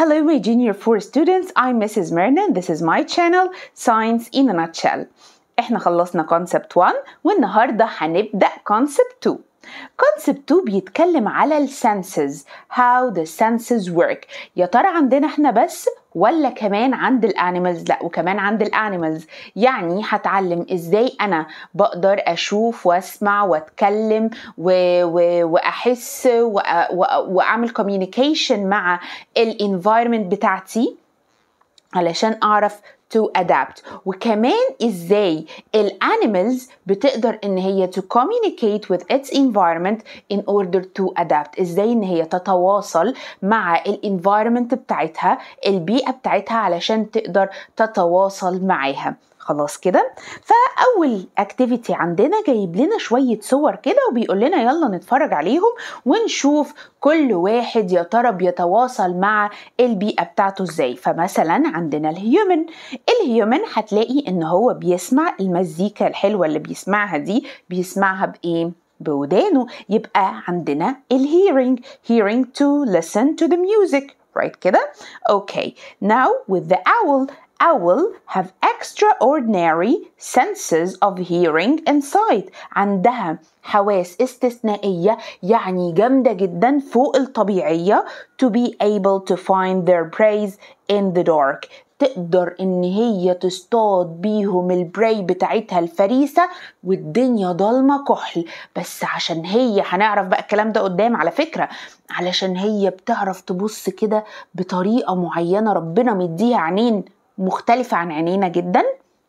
Hello, my junior 4 students. I'm Mrs. Myrna and this is my channel, Science in a Nutshell. احنا خلصنا concept 1 والنهاردة هنبدأ concept 2. concept 2 بيتكلم على ال senses how the senses work يا ترى عندنا احنا بس ولا كمان عند الانيمالز لا وكمان عند الانيمالز يعني هتعلم ازاي انا بقدر اشوف واسمع واتكلم و... و... واحس و... و... واعمل communication مع الانفايرمنت بتاعتي علشان اعرف to adapt وكمان ازاي الانيمالز بتقدر ان هي to communicate with its environment in order to adapt ازاي ان هي تتواصل مع الانفايرمنت بتاعتها البيئة بتاعتها علشان تقدر تتواصل معاها خلاص كده فاول اكتيفيتي عندنا جايب لنا شويه صور كده وبيقول لنا يلا نتفرج عليهم ونشوف كل واحد يا ترى بيتواصل مع البيئه بتاعته ازاي فمثلا عندنا الهيومن الهيومن هتلاقي ان هو بيسمع المزيكا الحلوه اللي بيسمعها دي بيسمعها بايه بودانه يبقى عندنا الهيرنج hearing to listen to the music right كده okay now with the owl owl have extraordinary senses of hearing and sight عندها حواس استثنائية يعني جامدة جدا فوق الطبيعية to be able to find their prey in the dark تقدر ان هي تصطاد بيهم البراي بتاعتها الفريسة والدنيا ضلمة كحل بس عشان هي هنعرف بقى الكلام ده قدام على فكرة علشان هي بتعرف تبص كده بطريقة معينة ربنا مديها عينين مختلفة عن عينينا جدا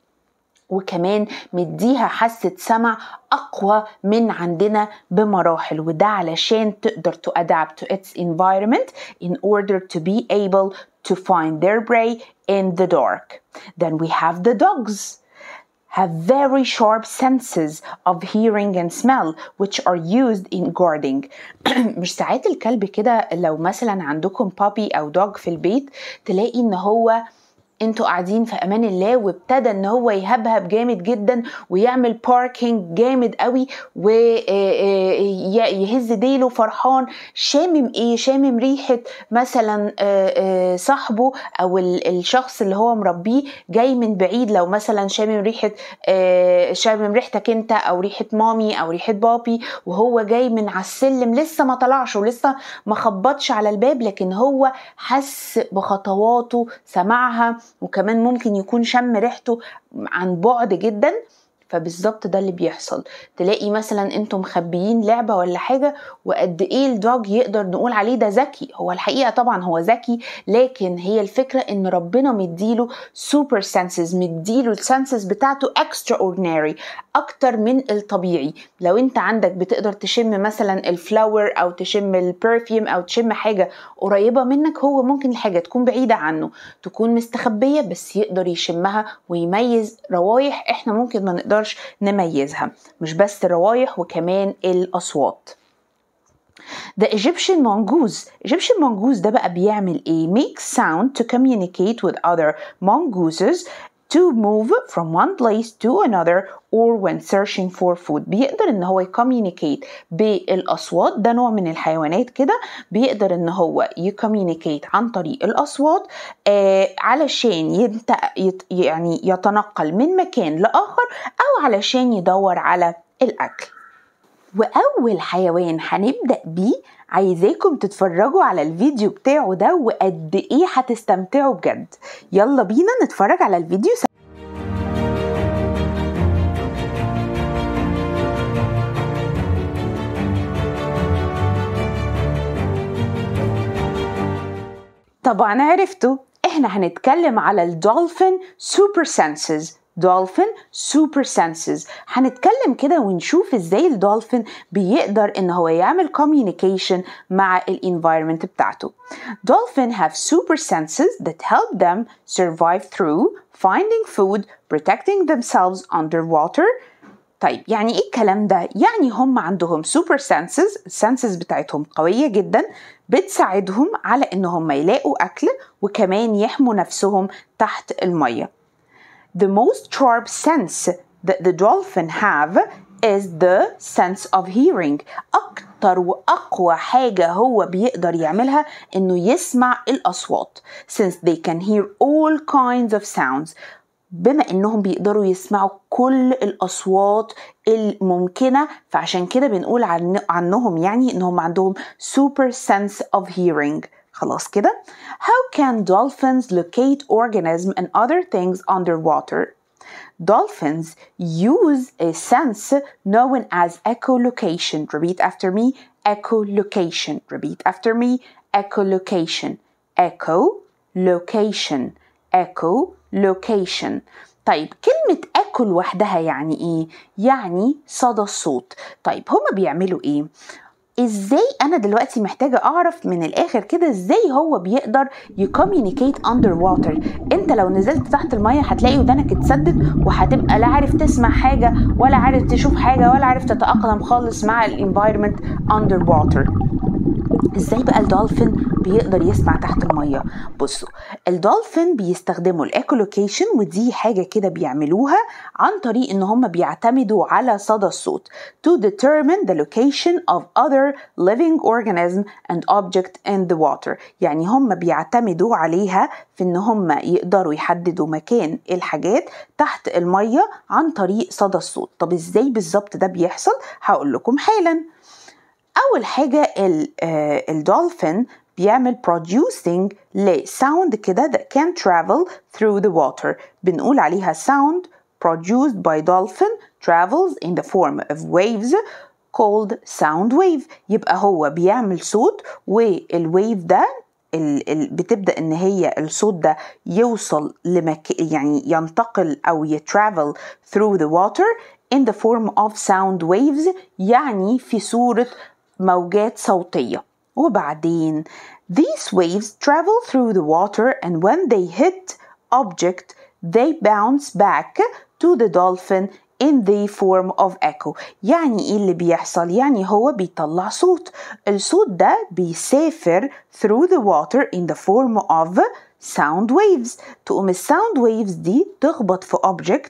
وكمان مديها حاسة سمع أقوى من عندنا بمراحل وده علشان تقدر to adapt to its environment in order to be able to find their prey in the dark. Then we have the dogs have very sharp senses of hearing and smell which are used in guarding مش ساعات الكلب كده لو مثلا عندكم بابي او دوج في البيت تلاقي ان هو انتوا قاعدين في امان الله وابتدى ان هو يهبهب جامد جدا ويعمل باركينج جامد قوي ويهز ديله فرحان شامم ايه شامم ريحه مثلا صاحبه او الشخص اللي هو مربيه جاي من بعيد لو مثلا شامم ريحه شامم ريحتك انت او ريحه مامي او ريحه بابي وهو جاي من على السلم لسه ما طلعش ولسه ما خبطش على الباب لكن هو حس بخطواته سمعها وكمان ممكن يكون شم ريحته عن بعد جدا فبالظبط ده اللي بيحصل تلاقي مثلا انتم مخبيين لعبة ولا حاجة وقد ايه الدوج يقدر نقول عليه ده ذكي هو الحقيقة طبعا هو ذكي لكن هي الفكرة ان ربنا مديله سوبر سنسز مديله السنسز بتاعته اكسترا اوردينري اكتر من الطبيعي لو انت عندك بتقدر تشم مثلا الفلاور او تشم البرفيوم او تشم حاجة قريبة منك هو ممكن الحاجة تكون بعيدة عنه تكون مستخبية بس يقدر يشمها ويميز روايح احنا ممكن ما نقدر نقدرش نميزها مش بس الروايح وكمان الأصوات The Egyptian mongoose Egyptian mongoose ده بقى بيعمل ايه make sound to communicate with other mongooses to move from one place to another or when searching for food بيقدر ان هو يكوميونيكيت بالاصوات ده نوع من الحيوانات كده بيقدر ان هو يكوميونيكيت عن طريق الاصوات آه علشان ينت... يت... يعني يتنقل من مكان لاخر او علشان يدور على الاكل واول حيوان هنبدا بيه عايزاكم تتفرجوا على الفيديو بتاعه ده وقد ايه هتستمتعوا بجد يلا بينا نتفرج على الفيديو سوا طبعا عرفتوا احنا هنتكلم على الدولفين سوبر سنسز دولفين سوبر سنسز هنتكلم كده ونشوف ازاي الدولفين بيقدر ان هو يعمل communication مع الانفايرمنت بتاعته Dolphin have super senses that help them survive through finding food, protecting themselves underwater طيب يعني ايه الكلام ده؟ يعني هم عندهم سوبر سنسز السنسز بتاعتهم قوية جدا بتساعدهم على ان هم يلاقوا اكل وكمان يحموا نفسهم تحت المية. The most sharp sense that the dolphin have is the sense of hearing. أكتر أكتر وأقوى حاجة هو بيقدر يعملها إنه يسمع الأصوات since they can hear all kinds of sounds بما انهم بيقدروا يسمعوا كل الاصوات الممكنه فعشان كده بنقول عن عنهم يعني انهم عندهم super sense of hearing خلاص كده how can dolphins locate organisms and other things underwater dolphins use a sense known as echolocation repeat after me echolocation repeat after me echolocation echolocation echolocation طيب كلمة echo لوحدها يعني ايه؟ يعني صدى الصوت طيب هما بيعملوا ايه؟ ازاي انا دلوقتي محتاجه اعرف من الاخر كده ازاي هو بيقدر يكوميونيكيت اندر واتر انت لو نزلت تحت الميه هتلاقي ودانك اتسدد وهتبقى لا عارف تسمع حاجه ولا عارف تشوف حاجه ولا عارف تتاقلم خالص مع الانفايرمنت اندر واتر ازاي بقى الدولفين بيقدر يسمع تحت الميه بصوا الدولفين بيستخدموا الايكولوكيشن ودي حاجه كده بيعملوها عن طريق ان هم بيعتمدوا على صدى الصوت to determine the location of other living organism and object in the water يعني هم بيعتمدوا عليها في ان هم يقدروا يحددوا مكان الحاجات تحت الميه عن طريق صدى الصوت طب ازاي بالظبط ده بيحصل هقول لكم حالا أول حاجة الدولفين بيعمل producing لساوند كده that can travel through the water بنقول عليها sound produced by dolphin travels in the form of waves called sound wave يبقى هو بيعمل صوت والويف ده ال ال بتبدا ان هي الصوت ده يوصل لمك يعني ينتقل او يترافل through the water in the form of sound waves يعني في صوره موجات صوتية وبعدين these waves travel through the water and when they hit object they bounce back to the dolphin in the form of echo يعني ايه اللي بيحصل يعني هو بيطلع صوت الصوت ده بيسافر through the water in the form of sound waves تقوم الساوند waves دي تخبط في object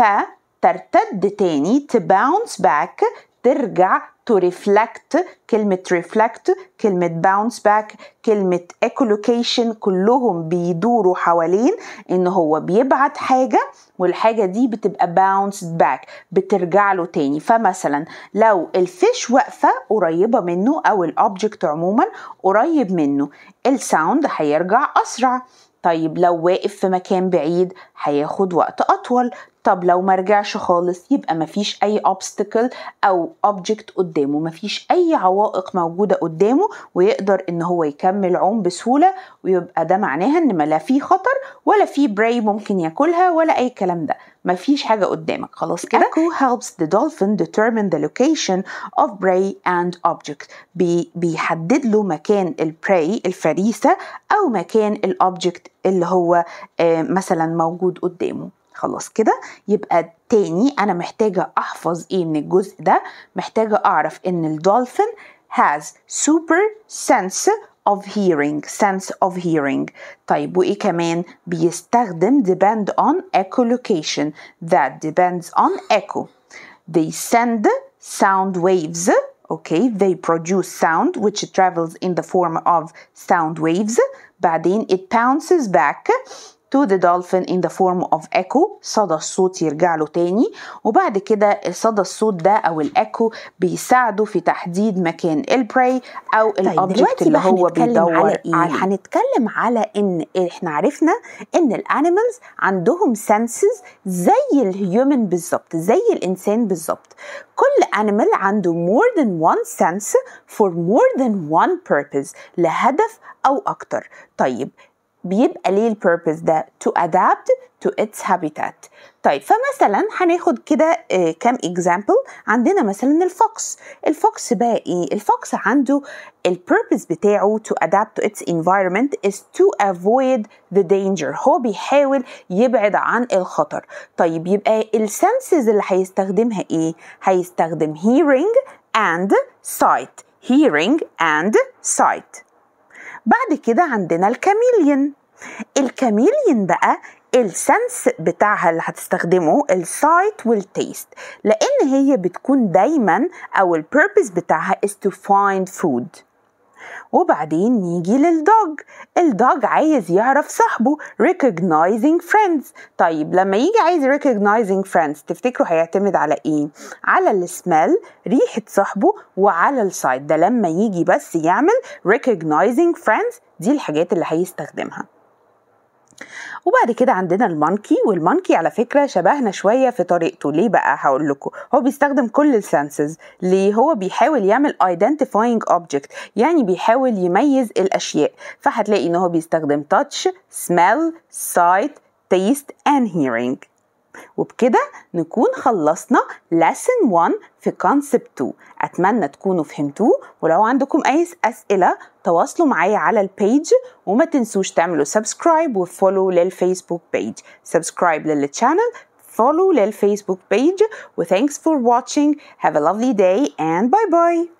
فترتد تاني to bounce back ترجع to reflect كلمة reflect كلمة bounce back كلمة echolocation كلهم بيدوروا حوالين ان هو بيبعت حاجة والحاجة دي بتبقى bounced back بترجع له تاني فمثلا لو الفيش واقفة قريبة منه او الاوبجكت عموما قريب منه الساوند هيرجع اسرع طيب لو واقف في مكان بعيد هياخد وقت اطول طب لو ما رجعش خالص يبقى مفيش اي obstacle او object قدامه مفيش اي عوائق موجوده قدامه ويقدر ان هو يكمل عوم بسهوله ويبقى ده معناها ان ما لا في خطر ولا في براي ممكن ياكلها ولا اي كلام ده مفيش حاجة قدامك خلاص كده Echo helps the dolphin determine the location of prey and object بي بيحدد له مكان البراي الفريسة أو مكان الأوبجكت اللي هو آه مثلا موجود قدامه خلاص كده يبقى تاني انا محتاجه احفظ ايه من الجزء ده محتاجه اعرف ان الدولفين has super sense of hearing sense of hearing طيب وايه كمان بيستخدم depend on echolocation that depends on echo they send sound waves okay they produce sound which travels in the form of sound waves بعدين it bounces back to the dolphin in the form of echo صدى الصوت يرجع له تاني وبعد كده صدى الصوت ده او الايكو بيساعده في تحديد مكان البراي او طيب الاوبجكت دلوقتي اللي بقى هو هنتكلم بيدور على ايه؟ عليه هنتكلم على ان احنا عرفنا ان الانيمالز عندهم سنسز زي الهيومن بالظبط زي الانسان بالظبط كل انيمال عنده more than one sense for more than one purpose لهدف او اكتر طيب بيبقى ليه البيربز ده to adapt to its habitat طيب فمثلا هناخد كده آه، كام example عندنا مثلا الفوكس الفوكس بقى ايه الفوكس عنده البيربز بتاعه to adapt to its environment is to avoid the danger هو بيحاول يبعد عن الخطر طيب يبقى السنسز اللي هيستخدمها ايه هيستخدم hearing and sight hearing and sight بعد كده عندنا الكاميليون الكاميليون بقى السنس بتاعها اللي هتستخدمه السايت والتيست لان هي بتكون دايما او البيربز بتاعها is to find food وبعدين نيجي للدوج الدوج عايز يعرف صاحبه recognizing friends طيب لما يجي عايز recognizing friends تفتكروا هيعتمد على ايه على السمell ريحة صاحبه وعلى السايت ده لما يجي بس يعمل recognizing friends دي الحاجات اللي هيستخدمها وبعد كده عندنا المونكي والمونكي على فكرة شبهنا شوية في طريقته ليه بقى هقول لكم هو بيستخدم كل السنسز ليه هو بيحاول يعمل identifying object يعني بيحاول يميز الأشياء فهتلاقي إن هو بيستخدم touch smell sight taste and hearing وبكده نكون خلصنا lesson 1 في concept 2 أتمنى تكونوا فهمتوه ولو عندكم أي أسئلة تواصلوا معايا على البيج وما تنسوش تعملوا سبسكرايب وفولو للفيسبوك بيج سبسكرايب للشانل follow للفيسبوك بيج و thanks for watching have a lovely day and bye bye